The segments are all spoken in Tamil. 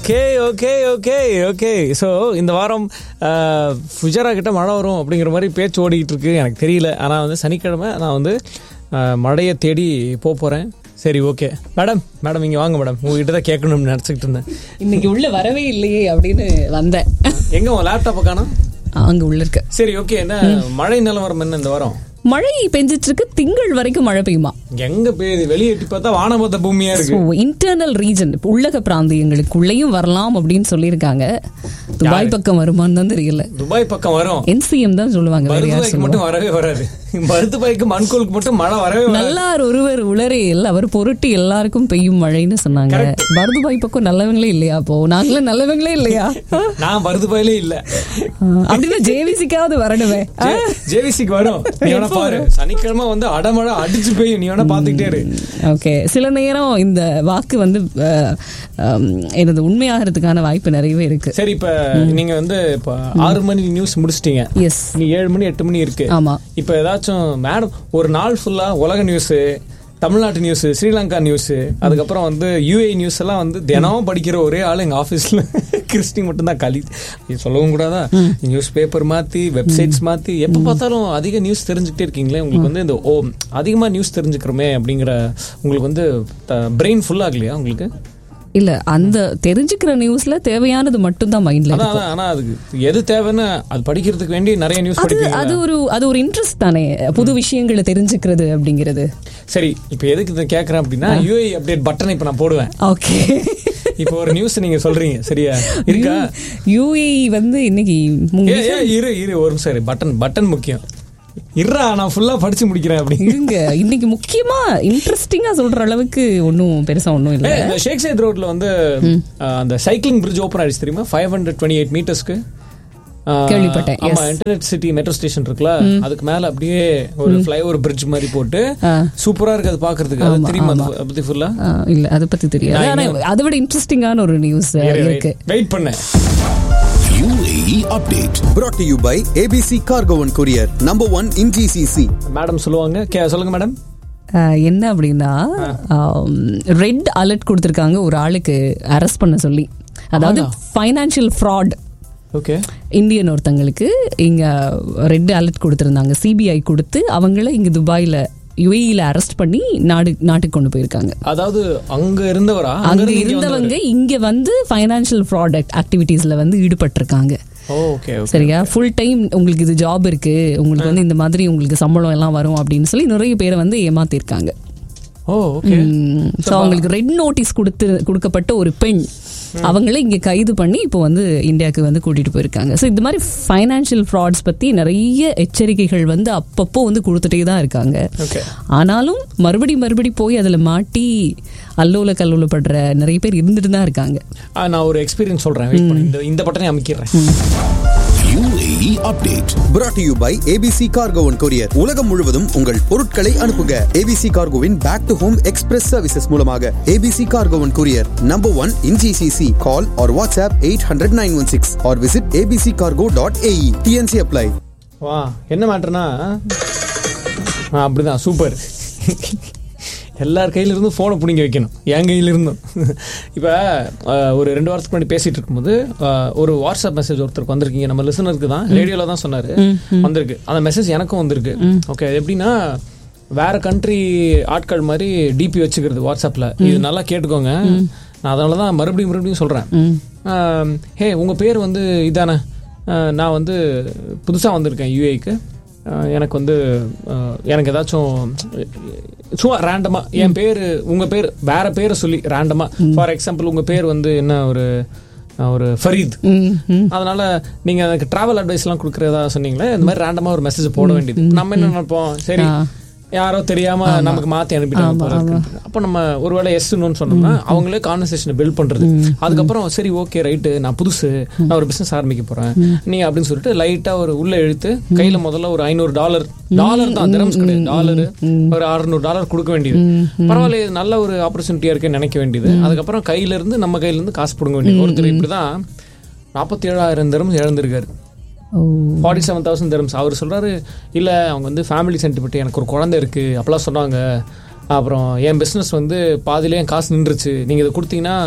Okay okay okay okay so இந்த வாரம் அஹ், ஃபுஜரா கிட்ட மழை வரும் அப்படிங்கிற மாதிரி பேச்சு ஓடிக்கிட்டு இருக்கு எனக்கு தெரியல ஆனால் வந்து சனிக்கிழமை நான் வந்து அஹ், மழையை தேடி போக போகிறேன் சரி ஓகே மேடம் மேடம் இங்கே வாங்க மேடம் உங்ககிட்ட தான் கேட்கணும்னு நினச்சிக்கிட்டு இருந்தேன் இன்னைக்கு உள்ள வரவே இல்லையே அப்படின்னு வந்தேன் எங்கே உன் லேப்டாப்பை காணோம் அங்க உள்ள இருக்க சரி ஓகே என்ன மழை நிலவரம் என்ன இந்த வாரம் மழை பெஞ்சிட்டு இருக்கு திங்கள் வரைக்கும் மழை பெய்யுமா எங்க பெய்யுது வெளியே எட்டி பார்த்தா வானபத்த பூமியா இருக்கு இன்டர்னல் ரீஜன் உள்ளக பிராந்தியங்களுக்குள்ளேயும் வரலாம் அப்படின்னு சொல்லியிருக்காங்க துபாய் பக்கம் வருமான்னு தான் தெரியல துபாய் பக்கம் வரும் என்சிஎம் தான் சொல்லுவாங்க வேற யார் மருதுபாய்க்கு சொல்லுவா மட்டும் வரவே வராது மருதுபாய்க்கு மண்கோலுக்கு மட்டும் மழை வரவே வராது நல்லார் ஒருவர் உளரேல் அவர் பொருட்டு எல்லாருக்கும் பெய்யும் மழைன்னு சொன்னாங்க பரதுபாய் பக்கம் நல்லவங்களே இல்லையா அப்போ நாங்களும் நல்லவங்களே இல்லையா நான் மருதுபாயிலே இல்ல ஆ, அப்படின்னா ஜேவிசிக்காவது வரணுமே ஆ? ஜேவிசிக்கு வரும் நீ வேணா பாரு சனிக்கிழமை வந்து அடமழை அடிச்சு பெய்யும் நீ வேணா பாத்துக்கிட்டே இரு ஓகே சில நேரம் இந்த வாக்கு வந்து அஹ், அம், எனது உண்மையாகிறதுக்கான வாய்ப்பு நிறையவே இருக்கு சரி இப்ப நீங்க வந்து இப்ப ஆறு மணி நியூஸ் முடிச்சிட்டீங்க எஸ் நீ ஏழு மணி எட்டு மணி இருக்கு ஆமா இப்ப ஏதாச்சும் மேடம் ஒரு நாள் ஃபுல்லா உலக நியூஸ் தமிழ்நாட்டு நியூஸ் ஸ்ரீலங்கா நியூஸ் அதுக்கப்புறம் வந்து யூஏ நியூஸ் எல்லாம் வந்து தினமும் படிக்கிற ஒரே ஆள் எங்க ஆபீஸ்ல கிறிஸ்டி மட்டும் தான் கலி இது சொல்லவும் கூடாதா நியூஸ் பேப்பர் மாத்தி வெப்சைட்ஸ் மாத்தி எப்ப பார்த்தாலும் அதிக நியூஸ் தெரிஞ்சுக்கிட்டே இருக்கீங்களே உங்களுக்கு வந்து இந்த ஓ அதிகமா நியூஸ் தெரிஞ்சுக்கிறோமே அப்படிங்கிற உங்களுக்கு வந்து பிரெயின் ஃபுல் ஆகலையா உங்களுக்கு இல்ல அந்த தெரிஞ்சுக்கிற நியூஸ்ல தேவையானது மட்டும் தான் மைண்ட்ல அதான் அதான், ஆனா அதுக்கு எது தேவைன்னு அது படிக்கிறதுக்கு வேண்டி நிறைய நியூஸ் அது படிப்பீங்க அது ஒரு அது ஒரு இன்ட்ரெஸ்ட் தானே புது விஷயங்களை தெரிஞ்சுக்கிறது அப்படிங்கிறது சரி இப்ப எதுக்கு இதை கேக்குறேன் அப்படின்னா யூஏ அப்டேட் பட்டன் இப்ப நான் போடுவேன் ஓகே இப்போ ஒரு நியூஸ் நீங்க சொல்றீங்க சரியா இருக்கா யூஏஇ வந்து இன்னைக்கு ஏ ஏ இரு இரு ஒரு நிமிஷம் இரு பட்டன் பட்டன் முக்கியம் இருறா நான் ஃபுல்லா படிச்சு முடிக்கிறேன் அப்படி இருங்க இன்னைக்கு முக்கியமா இன்ட்ரெஸ்டிங்கா சொல்ற அளவுக்கு ஒன்றும் பெருசா ஒன்றும் இல்ல ஏய், இந்த ஷேக் சைத் ரோட்ல வந்து அஹ், அந்த சைக்கிளிங் பிரிட்ஜ் ஓப்பன் ஆயிடுச்சு தெரியுமா ஃபைவ் ஹண்ட்ரட் டுவெண்ட்டி எயிட் மீட்டர்ஸ்க்கு கேள்விப்பட்டேன், ஆமா இன்டர்நெட் சிட்டி மெட்ரோ ஸ்டேஷன் இருக்குல்ல அதுக்கு மேல அப்படியே ஒரு ஃபிளைஓவர் பிரிட்ஜ் மாதிரி போட்டு ஆ. சூப்பரா இருக்கு அது பாக்குறதுக்கு அது தெரியுமா அது அதை பத்தி ஃபுல்லா ஆ, இல்ல அதை பத்தி தெரியாது ஆனா அதை விட இன்ட்ரெஸ்டிங்கான ஒரு நியூஸ் இருக்கு வெயிட் பண்ணேன் UAE update. brought to you by ABC Cargo and Courier, number one in GCC. Madam சொல்லுவாங்க கே- சொல்லுங்க மேடம் ஆஹ் என்ன அப்படின்னா ரெட் அலர்ட் கொடுத்துருக்காங்க ஒரு ஆளுக்கு அரெஸ்ட் பண்ண சொல்லி அதாவது ஃபைனான்சியல் ஃப்ராட் ஓகே இந்தியன் ஒருத்தங்களுக்கு இங்க ரெட் அலர்ட் கொடுத்துருந்தாங்க சிபிஐ கொடுத்து அவங்கள இங்க துபாயில யுஏஇல அரெஸ்ட் பண்ணி நாடு நாட்டுக்கு கொண்டு போயிருக்காங்க அதாவது அங்க இருந்தவரா அங்க இருந்து இங்க இருந்தவங்க இங்க வந்து ஃபைனான்சியல் ஃப்ராட் ஆக்டிவிட்டீஸ்ல வந்து ஈடுபட்டிருக்காங்க ஓகே ஓகே சரியா ஃபுல் டைம் உங்களுக்கு இது ஜாப் இருக்கு உங்களுக்கு வந்து இந்த மாதிரி உங்களுக்கு சம்பளம் எல்லாம் வரும் அப்படின்னு சொல்லி நிறைய பேரை வந்து ஏமாத்திருக்காங்க ஓ ஓகே ஸோ அவங்களுக்கு ரெட் நோட்டீஸ் கொடுத்து கொடுக்கப்பட்ட ஒரு பெண் அவங்கள இங்க கைது பண்ணி இப்போ வந்து இந்தியாவுக்கு வந்து கூட்டிட்டு போயிருக்காங்க ஸோ இந்த மாதிரி ஃபைனான்சியல் ஃப்ராட்ஸ் பத்தி நிறைய எச்சரிக்கைகள் வந்து அப்பப்போ வந்து கொடுத்துட்டே தான் இருக்காங்க ஓகே ஆனாலும் மறுபடி மறுபடி போய் அதுல மாட்டி அல்லோல கல்லோலப்படுற நிறைய பேர் இருந்துட்டு தான் இருக்காங்க நான் ஒரு எக்ஸ்பீரியன்ஸ் சொல்றேன் வெயிட் பண்ணு இந்த இந்த பட்டனை அமைக்கிறேன் UAE update. brought to you by ABC Cargo and Courier. உலகம் முழுவதும் உங்கள் பொருட்களை அனுப்புங்க ABC Cargoவின் back to home express services மூலமாக ABC Cargo and Courier, number one in GCC. Call or WhatsApp 800 916 or visit abccargo.ae. TNC apply. வா என்ன மேட்டர்னா அப்படிதான் சூப்பர் எல்லார் கையில இருந்தும் ஃபோனை பிடிங்க வைக்கணும் என் கையில இருந்தும் இப்போ ஒரு ரெண்டு வாரத்துக்கு முன்னாடி பேசிட்டு இருக்கும்போது அஹ், ஒரு வாட்ஸ்அப் மெசேஜ் ஒருத்தருக்கு வந்திருக்கீங்க நம்ம லிசனருக்கு தான் ரேடியோல தான் சொன்னாரு வந்திருக்கு அந்த மெசேஜ் எனக்கும் வந்திருக்கு ஓகே எப்படின்னா வேற கண்ட்ரி ஆட்கள் மாதிரி டிபி வச்சுக்கிறது வாட்ஸ்அப்ல இது நல்லா கேட்டுக்கோங்க நான் அதனால தான் மறுபடியும் மறுபடியும் சொல்றேன் அஹ், ஹே உங்க பேர் வந்து இதானே அஹ், நான் வந்து புதுசா வந்திருக்கேன் யூஏக்கு எனக்கு வந்து அஹ், எனக்கு ஏதாச்சும் சும்மா ரேண்டமா என் பேர் உங்க பேர் வேற பேரை சொல்லி ரேண்டமா ஃபார் எக்ஸாம்பிள் உங்க பேர் வந்து என்ன ஒரு அஹ், ஒரு ஃபரீத் அதனால நீங்க எனக்கு டிராவல் அட்வைஸ் எல்லாம் கொடுக்கறதா சொன்னீங்களே இந்த மாதிரி ரேண்டமா ஒரு மெசேஜ் போட வேண்டியது நம்ம என்ன நினைப்போம் சரி யாரோ தெரியாம நமக்கு மாத்தி அனுப்பிட்டாங்க போல இருக்குன்ட்டு. அப்ப நம்ம ஒருவேளை எஸ் நோன்னு சொன்னோம்னா அவங்களே கான்வர்சேஷன் பில்ட் பண்றது அதுக்கப்புறம் சரி ஓகே ரைட்டு நான் புதுசு நான் ஒரு பிசினஸ் ஆரம்பிக்க போறேன் நீ அப்படின்னு சொல்லிட்டு லைட்டா ஒரு உள்ள இழுத்து கையில முதல்ல ஒரு ஐநூறு டாலர் டாலர் தான் திரம்ஸ் கிடையாது டாலர் ஒரு அறுநூறு டாலர் கொடுக்க வேண்டியது பரவாயில்ல இது நல்ல ஒரு ஆப்பர்ச்சுனிட்டியா இருக்குன்னு நினைக்க வேண்டியது அதுக்கப்புறம் கையில இருந்து நம்ம கையில இருந்து காசு பிடுங்க வேண்டியது ஒருத்தர் இப்படிதான் நாற்பத்தி ஏழாயிரம் திரம்ஸ் இழந்திருக்காரு oh forty seven thousand dirhams அவர் சொல்றாரு இல்ல அவங்க வந்து ஃபேமிலி சென்டிமெண்ட் எனக்கு ஒரு குழந்தை இருக்கு அப்பெல்லாம் சொன்னாங்க அப்புறம் என் பிஸ்னஸ் வந்து பாதியிலே என் காசு நின்றுச்சு நீங்க இதை கொடுத்தீங்கன்னா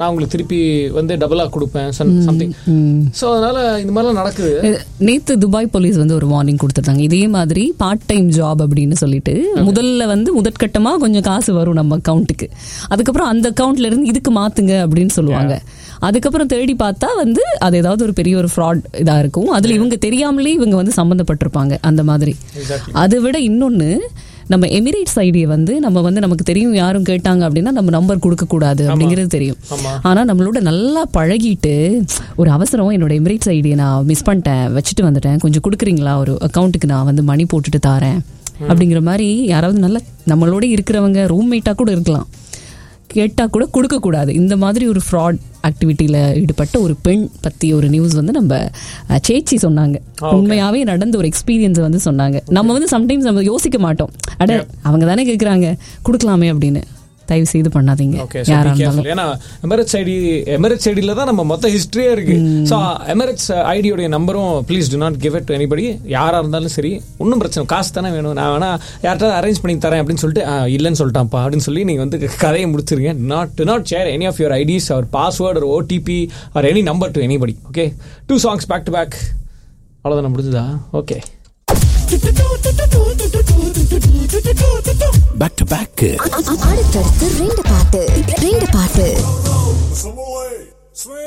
நான் உங்களுக்கு திருப்பி வந்து டபுளா கொடுப்பேன் சம்திங் ஸோ அதனால இந்த மாதிரிலாம் நடக்குது நேத்து துபாய் போலீஸ் வந்து ஒரு வார்னிங் கொடுத்துருந்தாங்க இதே மாதிரி பார்ட் டைம் ஜாப் அப்படின்னு சொல்லிட்டு முதல்ல வந்து முதற்கட்டமா கொஞ்சம் காசு வரும் நம்ம அக்கௌண்ட்டுக்கு அதுக்கப்புறம் அந்த அக்கௌண்ட்ல இருந்து இதுக்கு மாத்துங்க அப்படின்னு சொல்லுவாங்க அதுக்கப்புறம் தேடி பார்த்தா வந்து அது ஏதாவது ஒரு பெரிய ஒரு ஃப்ராட் இதா இருக்கும் அதுல இவங்க தெரியாமலே இவங்க வந்து சம்மந்தப்பட்டிருப்பாங்க அந்த மாதிரி அதை விட இன்னொன்னு நம்ம எமிரேட்ஸ் ஐடியை வந்து நம்ம வந்து நமக்கு தெரியும் யாரும் கேட்டாங்க அப்படின்னா நம்ம நம்பர் கொடுக்க கூடாது அப்படிங்கிறது தெரியும் ஆனா நம்மளோட நல்லா பழகிட்டு ஒரு அவசரம் என்னோட எமிரேட்ஸ் ஐடியை நான் மிஸ் பண்ணிட்டேன் வச்சுட்டு வந்துட்டேன் கொஞ்சம் கொடுக்குறீங்களா ஒரு அக்கௌண்ட்டுக்கு நான் வந்து மணி போட்டுட்டு தாரேன் அப்படிங்கிற மாதிரி யாராவது நல்ல நம்மளோட இருக்கிறவங்க ரூம்மேட்டா கூட இருக்கலாம் கேட்டா கூட கொடுக்க கூடாது இந்த மாதிரி ஒரு ஃப்ராட் ஆக்டிவிட்டியில ஈடுபட்ட ஒரு பெண் பத்தி ஒரு நியூஸ் வந்து நம்ம அஹ், சேச்சி சொன்னாங்க உண்மையாவே நடந்த ஒரு எக்ஸ்பீரியன்ஸ் வந்து சொன்னாங்க நம்ம வந்து சம்டைம்ஸ் நம்ம யோசிக்க மாட்டோம் அட அவங்க தானே கேக்குறாங்க கொடுக்கலாமே அப்படின்னு தயவு செய்து பண்ணாதீங்க ஓகே யாரா இருந்தாலும் ஏன்னா எமிரேட்ஸ் ஐடி எமிரேட்ஸ் ஐடியில தான் நம்ம மொத்த ஹிஸ்டரியே இருக்கு ஸோ எமிரேட்ஸ் ஐடியோடைய நம்பரும் please do not give it to anybody யாரா இருந்தாலும் சரி ஒன்றும் பிரச்சனை காசு தானே வேணும் நான் வேணா யார்கிட்ட அரேஞ்ச் பண்ணி தரேன் அப்படின்னு சொல்லிட்டு "ஆ, இல்லைன்னு சொல்லிட்டான்ப்பா அப்படின்னு சொல்லி நீங்க வந்து கதையை முடிச்சிருங்க not to not share any of your IDs or password ஒரு OTP or any number to anybody okay two songs back to back அவ்வளோதானே முடிஞ்சுதா ஓகே Back to back. அடுத்தடுத்து ரெண்டு பாட்டு ரெண்டு பாட்டு Some away. Swing.